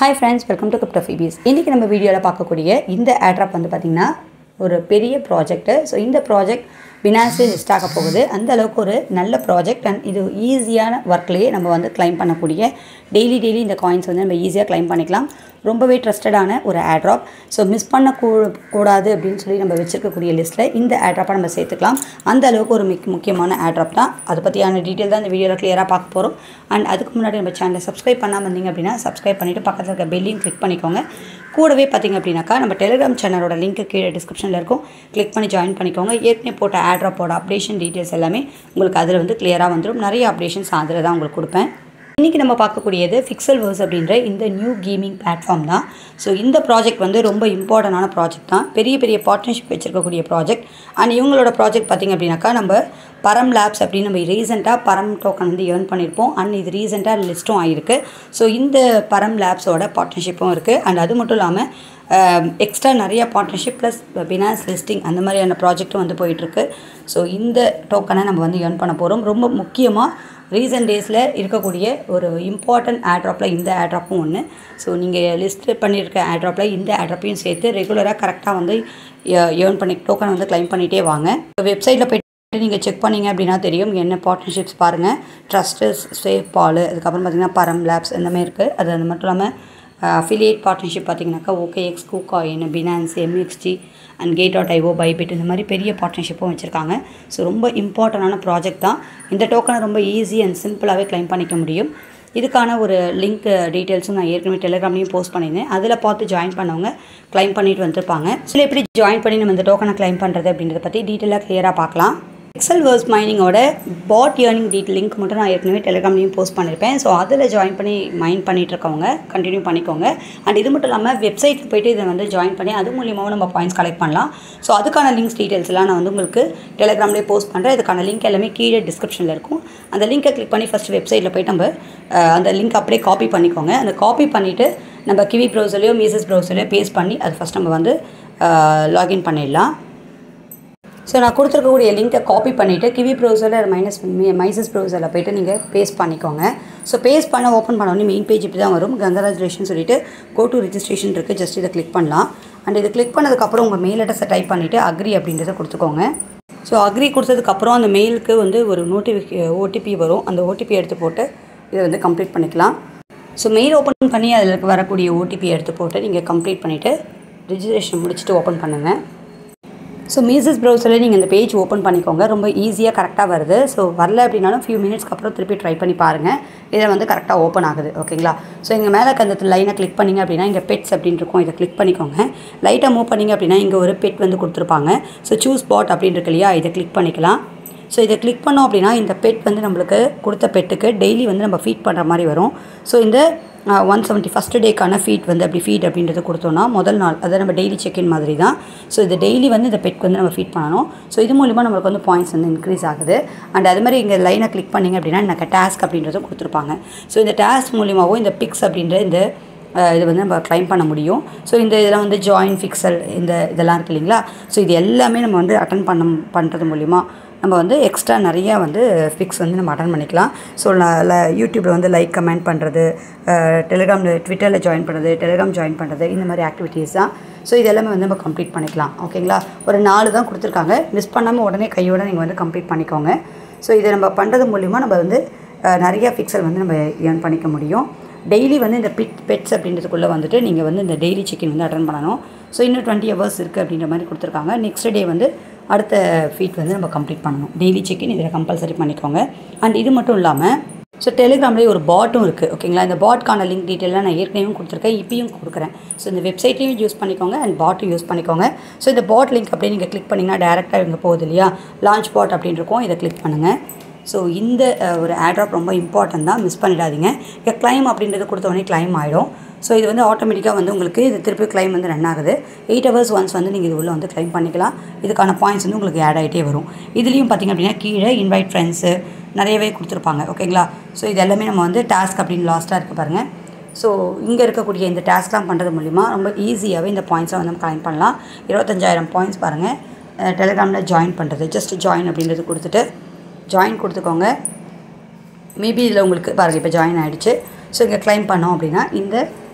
hi friends welcome to crypto freebies இன்றைக்கி நம்ம வீடியோவில் பார்க்கக்கூடிய இந்த ஏட்ராப் வந்து பார்த்திங்கன்னா ஒரு பெரிய ப்ராஜெக்ட்டு ஸோ இந்த ப்ராஜெக்ட் பினான்ஸில் லிஸ்ட் ஆக போகுது அந்த அளவுக்கு ஒரு நல்ல ப்ராஜெக்ட் அண்ட் இது ஈஸியான ஒர்க்லேயே நம்ம வந்து கிளைம் பண்ணக்கூடிய டெய்லி டெய்லி இந்த காயின்ஸ் வந்து நம்ம ஈஸியாக கிளைம் பண்ணிக்கலாம் ரொம்பவே ட்ரஸ்டடான ஒரு ஏட்ராப் ஸோ மிஸ் பண்ணக்கூ கூடாது அப்படின்னு சொல்லி நம்ம வச்சிருக்கக்கூடிய லிஸ்ட்டில் இந்த ஏட்ராப்பை நம்ம சேர்த்துக்கலாம் அந்த அளவுக்கு ஒரு மிக் முக்கியமான ஏட்ராப் தான் அதை பற்றியான டீட்டெயில் தான் இந்த வீடியோவில் கிளியராக பார்க்க போகிறோம் அண்ட் அதுக்கு முன்னாடி நம்ம சேனலை சப்ஸ்கிரைப் பண்ணாமல் இருந்தீங்க அப்படின்னா சப்ஸ்கிரைப் பண்ணிவிட்டு பக்கத்தில் இருக்க பெல்லையும் கிளிக் பண்ணிக்கோங்க கூடவே பார்த்தீங்க அப்படின்னாக்கா நம்ம டெலிகிராம் சேனலோட லிங்க் கீழே டிஸ்கிரிப்ஷனில் இருக்கும் கிளிக் பண்ணி ஜாயின் பண்ணிக்கோங்க ஏற்கனவே போட்ட ஏட்ராப்போட அப்டேஷன் டீட்டெயில்ஸ் எல்லாமே உங்களுக்கு அதில் வந்து கிளியராக வந்துடும் நிறைய அப்டேஷன்ஸ் அதில் தான் உங்களுக்கு கொடுப்பேன் இன்றைக்கி நம்ம பார்க்கக்கூடியது ஃபிக்சல் வேர்ஸ் அப்படின்ற இந்த நியூ கேமிங் பிளாட்ஃபார்ம் தான் ஸோ இந்த ப்ராஜெக்ட் வந்து ரொம்ப இம்பார்ட்டண்டான ப்ராஜெக்ட் தான் பெரிய பெரிய பார்ட்னர்ஷிப் வச்சிருக்கக்கூடிய ப்ராஜெக்ட் அண்ட் இவங்களோட ப்ராஜெக்ட் பார்த்திங்க அப்படின்னாக்கா நம்ம பரம் லேப்ஸ் அப்படின்னு நம்ம ரீசெண்டாக பரம் டோக்கன் வந்து ஏர்ன் பண்ணியிருப்போம் அண்ட் இது ரீசெண்டாக லிஸ்ட்டும் ஆகிருக்கு ஸோ இந்த பரம் லேப்ஸோட பார்ட்னர்ஷிப்பும் இருக்குது அண்ட் அது மட்டும் இல்லாமல் எக்ஸ்ட்ரா நிறைய பார்ட்னர்ஷிப் ப்ளஸ் பினான்ஸ் லிஸ்டிங் அந்த மாதிரியான ப்ராஜெக்ட்டும் வந்து போயிட்டுருக்கு ஸோ இந்த டோக்கனை நம்ம வந்து ஏர்ன் பண்ண போகிறோம் ரொம்ப முக்கியமாக ரீசன்ட் டேஸில் இருக்கக்கூடிய ஒரு இம்பார்ட்டன்ட் ஏட்ராப்பில் இந்த ஏட்ராப்பும் ஒன்று ஸோ நீங்கள் லிஸ்ட் பண்ணியிருக்க ஏட்ராப்பில் இந்த ஏட்ராப்பையும் சேர்த்து ரெகுலராக கரெக்டாக வந்து ஏர்ன் பண்ணி டோக்கன் வந்து கிளைம் பண்ணிகிட்டே வாங்க வெப்சைட்டில் போய்ட்டு நீங்கள் செக் பண்ணிங்க அப்படின்னா தெரியும் என்ன பார்ட்னர்ஷிப்ஸ் பாருங்கள் ட்ரஸ்டஸ் சேஃப் பால் அதுக்கப்புறம் பார்த்திங்கன்னா பரம் லேப்ஸ் இந்தமாதிரி இருக்குது அது அது மட்டும் இல்லாமல் அஃபிலியேட் பார்ட்னர்ஷிப் பார்த்திங்கனாக்கா OKX KuCoin Binance MEXC and Gate dot IO Bybit இந்த மாதிரி பெரிய பார்ட்னர்ஷிப்பும் வச்சுருக்காங்க ஸோ ரொம்ப இம்பார்ட்டண்டான ப்ராஜெக்ட் தான் இந்த டோக்கனை ரொம்ப ஈஸி அண்ட் சிம்பிளாகவே கிளைம் பண்ணிக்க முடியும் இதுக்கான ஒரு லிங்க் டீட்டெயில்ஸும் நான் ஏற்கனவே டெலிகிராம்லேயும் போஸ்ட் பண்ணியிருந்தேன் அதில் பார்த்து ஜாயின் பண்ணவங்க கிளைம் பண்ணிட்டு வந்திருப்பாங்க ஸோ எப்படி ஜாயின் பண்ணி நம்ம இந்த டோக்கனை கிளைம் பண்ணுறது அப்படின்றத பற்றி டீட்டெயிலாக க்ளியராக பார்க்கலாம் எக்ஸல் வேர்ஸ் மைனிங்கோட பாட் ஏர்னிங் டீட் லிங்க் மட்டும் நான் ஏற்கனவே டெலிகிராம்லேயும் போஸ்ட் பண்ணியிருப்பேன் ஸோ அதில் ஜாயின் பண்ணி மைன் பண்ணிட்டு இருக்கவங்க கண்டினியூ பண்ணிக்கோங்க அண்ட் இது மட்டும் இல்லாமல் வெப்சைட்டில் போய்ட்டு இதை வந்து ஜாயின் பண்ணி அது மூலியமாகவும் நம்ம பாயிண்ட்ஸ் கலெக்ட் பண்ணலாம் ஸோ அதுக்கான லிங்க்ஸ் டீட்டெயில்ஸ் எல்லாம் நான் வந்து உங்களுக்கு டெலிகிராம்லேயே போஸ்ட் பண்ணுறேன் இதுக்கான லிங்க் எல்லாமே கீழே டிஸ்கிரிப்ஷனில் இருக்கும் அந்த லிங்கை கிளிக் பண்ணி ஃபஸ்ட் வெப்சைட்டில் போய்ட்டு நம்ம அந்த லிங்க் அப்படியே காப்பி பண்ணிக்கோங்க அந்த காப்பி பண்ணிவிட்டு நம்ம கிவி ப்ரௌசர்லையோ மீசஸ் ப்ரௌசர்லையோ பேஸ்ட் பண்ணி அது ஃபஸ்ட் நம்ம வந்து லாகின் பண்ணிடலாம் ஸோ நான் கொடுத்துருக்கக்கூடிய லிங்க்கை காப்பி பண்ணிவிட்டு கிவி ப்ரௌசரில் மைனஸ் மைசஸ் ப்ரௌசரில் போய்ட்டு நீங்கள் பேஸ்ட் பண்ணிக்கோங்க ஸோ பேஸ்ட் பண்ண ஓப்பன் பண்ணோடனே மெயின் பேஜ் இப்படி தான் வரும் கங்கராஜுலேஷன் சொல்லிட்டு கோ டு ரிஜிஸ்ட்ரேஷன் இருக்குது ஜஸ்ட் இதை கிளிக் பண்ணலாம் அண்ட் இது கிளிக் பண்ணதுக்கப்புறம் உங்கள் மெயில் அட்ரஸை டைப் பண்ணிவிட்டு அக்ரி அப்படின்றத கொடுத்துக்கோங்க ஸோ அக்ரி கொடுத்ததுக்கப்புறம் அந்த மெயிலுக்கு வந்து ஒரு நோட்டிஃபி ஓடிபி வரும் அந்த ஓடிபி எடுத்து போட்டு இதை வந்து கம்ப்ளீட் பண்ணிக்கலாம் ஸோ மெயில் ஓப்பன் பண்ணி அதில் வரக்கூடிய ஓடிபி எடுத்து போட்டு நீங்கள் கம்ப்ளீட் பண்ணிவிட்டு ரிஜிஸ்ட்ரேஷன் முடிச்சுட்டு ஓப்பன் பண்ணுங்கள் ஸோ மீசஸ் ப்ரௌசரில் நீங்கள் இந்த பேஜ் ஓப்பன் பண்ணிக்கோங்க ரொம்ப ஈஸியாக கரெக்டாக வருது ஸோ வரல அப்படின்னாலும் ஃபியூ மினிட்ஸ்க்கு அப்புறம் திருப்பி ட்ரை பண்ணி பாருங்கள் இதில் வந்து கரெக்டாக ஓப்பன் ஆகுது ஓகேங்களா ஸோ இங்கே மேலே அந்த லைனை கிளிக் பண்ணிங்க அப்படின்னா இங்கே பெட்ஸ் அப்படின்னு இருக்கும் இதை கிளிக் பண்ணிக்கோங்க லைட்டாக மூவ் பண்ணிங்க அப்படின்னா இங்கே ஒரு பெட் வந்து கொடுத்துருப்பாங்க ஸோ சூஸ் பாட் அப்படின்னு இருக்கு இல்லையா இதை கிளிக் பண்ணிக்கலாம் ஸோ இதை கிளிக் பண்ணோம் அப்படின்னா இந்த பெட் வந்து நம்மளுக்கு கொடுத்த பெட்டுக்கு டெய்லி வந்து நம்ம ஃபீட் பண்ணுற மாதிரி வரும் ஸோ இந்த ஒன் செவன்ட்டி ஃபஸ்ட்டு டேக்கான ஃபீட் வந்து அப்படி ஃபீட் அப்படின்றது கொடுத்தோன்னா முதல் நாள் அதை நம்ம டெய்லி செக்இன் மாதிரி தான் ஸோ இது டெய்லி வந்து இந்த பெட்க்கு வந்து நம்ம ஃபீட் பண்ணணும் ஸோ இது மூலிமா நம்மளுக்கு வந்து பாயிண்ட்ஸ் வந்து இன்க்ரீஸ் ஆகுது அண்ட் அது மாதிரி இங்கே லைனை கிளிக் பண்ணிங்க அப்படின்னா எனக்கு டாஸ்க் அப்படின்றதும் கொடுத்துருப்பாங்க ஸோ இந்த டாஸ்க் மூலிமாவும் இந்த பிக்ஸ் அப்படின்ற இந்த இது வந்து நம்ம க்ளைம் பண்ண முடியும் ஸோ இந்த இதெல்லாம் வந்து ஜாயின் ஃபிக்சல் இந்த இதெல்லாம் இருக்கு இல்லைங்களா ஸோ இது எல்லாமே நம்ம வந்து அட்டன் பண்ண பண்ணுறது மூலிமா நம்ம வந்து எக்ஸ்ட்ரா நிறையா வந்து ஃபிக்ஸ் வந்து நம்ம அட்டன் பண்ணிக்கலாம் ஸோ யூடியூப்பில் வந்து லைக் கமெண்ட் பண்ணுறது டெலிகிராமில் ட்விட்டரில் ஜாயின் பண்ணுறது டெலிகிராம் ஜாயின் பண்ணுறது இந்த மாதிரி ஆக்டிவிட்டீஸ் தான் ஸோ இது எல்லாமே வந்து நம்ம கம்ப்ளீட் பண்ணிக்கலாம் ஓகேங்களா ஒரு நாலு தான் கொடுத்துருக்காங்க மிஸ் பண்ணாமல் உடனே கையோடு நீங்கள் வந்து கம்ப்ளீட் பண்ணிக்கோங்க ஸோ இதை நம்ம பண்ணுறது மூலிமா நம்ம வந்து நிறையா ஃபிக்சல் வந்து நம்ம ஏர்ன் பண்ணிக்க முடியும் டெய்லி வந்து இந்த பிட் பெட்ஸ் அப்படின்றதுக்குள்ளே வந்துட்டு நீங்கள் வந்து இந்த டெய்லி செக்கின் வந்து அட்டன் பண்ணணும் ஸோ இன்னும் டுவெண்ட்டி ஹவர்ஸ் இருக்குது அப்படின்ற மாதிரி கொடுத்துருக்காங்க நெக்ஸ்ட் டே வந்து அடுத்த ஃபீட் வந்து நம்ம கம்ப்ளீட் பண்ணணும் டெய்லி செக்கின் இதில் கம்பல்சரி பண்ணிக்கோங்க அண்ட் இது மட்டும் இல்லாமல் ஸோ டெலிகிராம்லேயே ஒரு பாட்டும் இருக்குது ஓகேங்களா இந்த பாட்கான லிங்க் டீட்டெயிலாம் நான் ஏற்கனவே கொடுத்துருக்கேன் இப்பயும் கொடுக்குறேன் ஸோ இந்த வெப்சைட்லேயும் யூஸ் பண்ணிக்கோங்க அண்ட் பாட்டும் யூஸ் பண்ணிக்கோங்க ஸோ இந்த பாட் லிங்க் அப்படியே நீங்கள் கிளிக் பண்ணிங்கன்னா டேரெக்டாக இங்கே போகுது இல்லையா லான்ச் பாட் அப்படின்னு இருக்கும் இதை கிளிக் பண்ணுங்கள் ஸோ இந்த ஒரு ஆட்ராப் ரொம்ப இம்பார்ட்டன்ட் தான் மிஸ் பண்ணிடாதீங்க இங்கே கிளைம் அப்படின்றது கொடுத்தவொடனே கிளைம் ஆகிடும் ஸோ இது வந்து ஆட்டோமேட்டிக்காக வந்து உங்களுக்கு இது திருப்பி கிளைம் வந்து ரன் ஆகுது எயிட் ஹவர்ஸ் ஒன்ஸ் வந்து நீங்கள் இது உள்ள வந்து கிளைம் பண்ணிக்கலாம் இதுக்கான பாயிண்ட்ஸ் வந்து உங்களுக்கு ஆட் ஆகிட்டே வரும் இதுலேயும் பார்த்திங்க அப்படின்னா கீழே இன்வைட் ஃப்ரெண்ட்ஸு நிறையவே கொடுத்துருப்பாங்க ஓகேங்களா ஸோ இது எல்லாமே நம்ம வந்து டாஸ்க் அப்படின்னு லாஸ்ட்டாக இருக்க பாருங்கள் ஸோ இங்கே இருக்கக்கூடிய இந்த டாஸ்க்லாம் பண்ணுறது மூலிமா ரொம்ப ஈஸியாகவே இந்த பாயிண்ட்ஸை வந்து நம்ம கிளைம் பண்ணலாம் இருபத்தஞ்சாயிரம் பாயிண்ட்ஸ் பாருங்கள் டெலிகிராமில் ஜாயின் பண்ணுறது ஜஸ்ட் ஜாயின் அப்படின்றது கொடுத்துட்டு ஜாயின் கொடுத்துக்கோங்க மேபி இதில் உங்களுக்கு பாருங்கள் இப்போ ஜாயின் ஆகிடுச்சு ஸோ இங்கே கிளைம் பண்ணோம் அப்படின்னா இந்த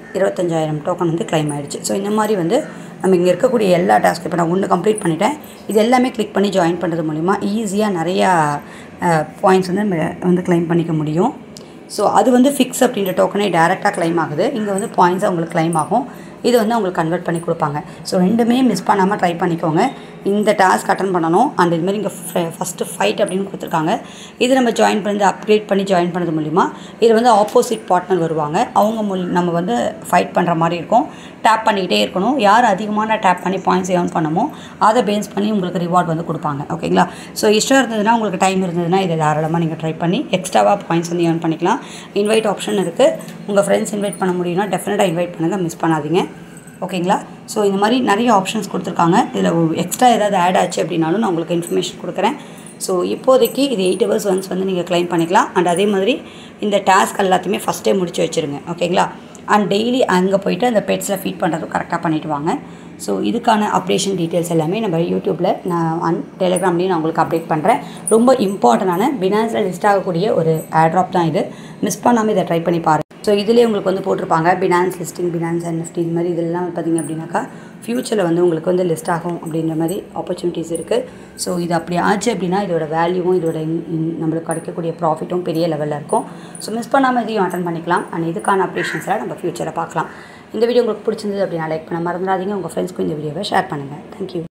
இருபத்தஞ்சாயிரம் டோக்கன் வந்து claim ஆயிடுச்சு ஸோ இந்த மாதிரி வந்து நம்ம இங்கே இருக்கக்கூடிய எல்லா டாஸ்க் இப்போ நான் ஒன்று கம்ப்ளீட் பண்ணிட்டேன் இது எல்லாமே கிளிக் பண்ணி ஜாயின் பண்ணுறது மூலிமா ஈஸியாக நிறையா பாயிண்ட்ஸ் வந்து நம்ம வந்து claim பண்ணிக்க முடியும் ஸோ அது வந்து ஃபிக்ஸ் அப்படின்ற டோக்கனே டேரெக்டாக claim ஆகுது இங்கே வந்து பாயிண்ட்ஸ் உங்களுக்கு claim ஆகும் இது வந்து அவங்களுக்கு கன்வெர்ட் பண்ணி கொடுப்பாங்க ஸோ ரெண்டுமே மிஸ் பண்ணாமல் ட்ரை பண்ணிக்கோங்க இந்த டாஸ்க் அட்டன் பண்ணணும் அண்ட் இதுமாதிரி இங்கே ஃபஸ்ட்டு ஃபைட் அப்படின்னு கொடுத்துருக்காங்க இது நம்ம ஜாயின் பண்ணி அப்கிரேட் பண்ணி ஜாயின் பண்ணது மூலிமா இது வந்து ஆப்போசிட் பார்ட்னர் வருவாங்க அவங்க மூலி நம்ம வந்து ஃபைட் பண்ணுற மாதிரி இருக்கும் டேப் பண்ணிக்கிட்டே இருக்கணும் யார் அதிகமான டேப் பண்ணி பாயிண்ட்ஸ் ஏர்ன் பண்ணமோ அதை பேஸ் பண்ணி உங்களுக்கு ரிவார்ட் வந்து கொடுப்பாங்க ஓகேங்களா ஸோ இஷ்டம் இருந்ததுன்னா உங்களுக்கு டைம் இருந்ததுன்னா இதை தாராளமாக நீங்கள் ட்ரை பண்ணி எக்ஸ்ட்ராவாக பாயிண்ட்ஸ் வந்து ஏர்ன் பண்ணிக்கலாம் இன்வைட் ஆப்ஷன் இருக்குது உங்கள் ஃப்ரெண்ட்ஸ் இன்வைட் பண்ண முடியும்னா டெஃபினட்டாக இன்வைட் பண்ணுங்கள் மிஸ் பண்ணாதீங்க ஓகேங்களா ஸோ இந்த மாதிரி நிறைய ஆப்ஷன்ஸ் கொடுத்துருக்காங்க இதில் எக்ஸ்ட்ரா ஏதாவது ஆட் ஆச்சு அப்படின்னாலும் நான் உங்களுக்கு இன்ஃபர்மேஷன் கொடுக்குறேன் ஸோ இப்போதைக்கு இது எயிட் ஹவர்ஸ் ஒன்ஸ் வந்து நீங்கள் க்ளைம் பண்ணிக்கலாம் அண்ட் அதே மாதிரி இந்த டாஸ்க் எல்லாத்தையுமே ஃபஸ்ட்டே முடிச்சு வச்சுருங்க ஓகேங்களா அண்ட் டெய்லி அங்கே போயிட்டு அந்த பெட்ஸில் ஃபீட் பண்ணுறதும் கரெக்டாக பண்ணிட்டு வாங்க ஸோ இதுக்கான அப்டேஷன் டீட்டெயில்ஸ் எல்லாமே நம்ம யூடியூப்பில் நான் அன் டெலிகிராம்லேயும் நான் உங்களுக்கு அப்டேட் பண்ணுறேன் ரொம்ப இம்பார்ட்டண்டான பினான்ஸில் லிஸ்ட் ஆகக்கூடிய ஒரு ஆட்ராப் தான் இது மிஸ் பண்ணாமல் இதை ட்ரை பண்ணி பாருங்கள் ஸோ இதிலே உங்களுக்கு வந்து போட்டிருப்பாங்க பினான்ஸ் லிஸ்டிங் பினான்ஸ் என்எஃப்டி இது மாதிரி இதெல்லாம் பார்த்தீங்க அப்படின்னாக்கா ஃப்யூச்சரில் வந்து உங்களுக்கு வந்து லிஸ்ட் ஆகும் அப்படின்ற மாதிரி ஆப்பர்ச்சுனிட்டிஸ் இருக்குது ஸோ இது அப்படி ஆச்சு அப்படின்னா இதோட வேல்யூவும் இதோட இன்- இன் நம்மளுக்கு கிடைக்கக்கூடிய ப்ராஃபிட்டும் பெரிய லெவலில் இருக்கும் ஸோ மிஸ் பண்ணாமல் இதையும் அட்டன் பண்ணிக்கலாம் அண்ட் இதுக்கான அப்டேஷன்ஸ்லாம் நம்ம ஃப்யூச்சரில் பார்க்கலாம் இந்த வீடியோ உங்களுக்கு பிடிச்சிருந்தது அப்படின்னா லைக் பண்ண மறந்துடாதீங்க உங்கள் ஃப்ரெண்ட்ஸ்க்கும் இந்த வீடியோவை ஷேர் பண்ணுங்கள் தேங்க்யூ